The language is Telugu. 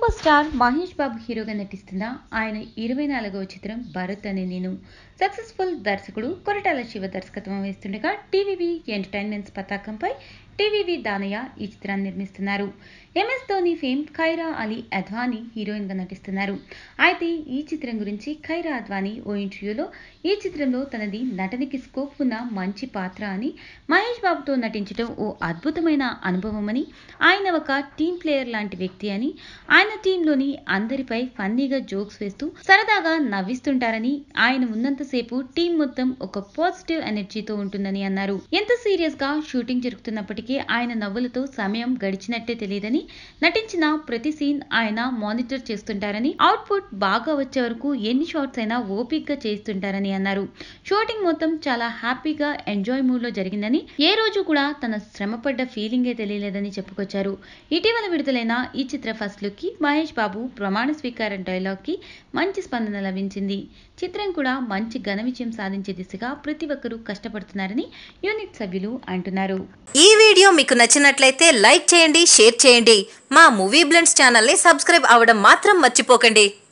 సూపర్ స్టార్ మహేష్ బాబు హీరోగా నటిస్తున్న ఆయన ఇరవై నాలుగవ చిత్రం భరత్ అనే నేను సక్సెస్ఫుల్ దర్శకుడు కొరటాల శివ దర్శకత్వం వేస్తుండగా టీవీవి ఎంటర్టైన్మెంట్స్ పతాకంపై టీవీవి దానయ్య ఈ చిత్రాన్ని నిర్మిస్తున్నారు ఎంఎస్ ధోని ఫేమ్ ఖైరా అలీ అద్వానీ హీరోయిన్గా నటిస్తున్నారు అయితే ఈ చిత్రం గురించి ఖైరా అద్వానీ ఓ ఇంటర్వ్యూలో ఈ చిత్రంలో తనది నటనకి స్కోప్ ఉన్న మంచి పాత్ర అని మహేష్ బాబుతో నటించడం ఓ అద్భుతమైన అనుభవమని ఆయన ఒక టీం ప్లేయర్ లాంటి వ్యక్తి అని ఆయన టీంలోని అందరిపై ఫన్నీగా జోక్స్ వేస్తూ సరదాగా నవ్విస్తుంటారని ఆయన ఉన్నంతసేపు టీం మొత్తం ఒక పాజిటివ్ ఎనర్జీతో ఉంటుందని అన్నారు ఎంత సీరియస్ గా షూటింగ్ జరుగుతున్నప్పటికీ ఆయన నవ్వులతో సమయం గడిచినట్టే తెలియదని నటించిన ప్రతి సీన్ ఆయన మానిటర్ చేస్తుంటారని అవుట్పుట్ బాగా వచ్చే వరకు ఎన్ని షాట్స్ అయినా ఓపిక్ గా చేస్తుంటారని అన్నారు షూటింగ్ మొత్తం చాలా హ్యాపీగా ఎంజాయ్ మూడ్ లో జరిగిందని ఏ రోజు కూడా తన శ్రమపడ్డ ఫీలింగే తెలియలేదని చెప్పుకొచ్చారు ఇటీవల విడుదలైన ఈ చిత్ర ఫస్ట్ లుక్ కి మహేష్ బాబు ప్రమాణ స్వీకారం డైలాగ్ కి మంచి స్పందన లభించింది చిత్రం కూడా మంచి ఘన విజయం సాధించే దిశగా ప్రతి ఒక్కరూ కష్టపడుతున్నారని యూనిట్ సభ్యులు అంటున్నారు ఈ వీడియో మీకు నచ్చినట్లయితే లైక్ చేయండి షేర్ చేయండి మా మూవీ బ్లెండ్స్ ఛానల్ని సబ్స్క్రైబ్ అవ్వడం మాత్రం మర్చిపోకండి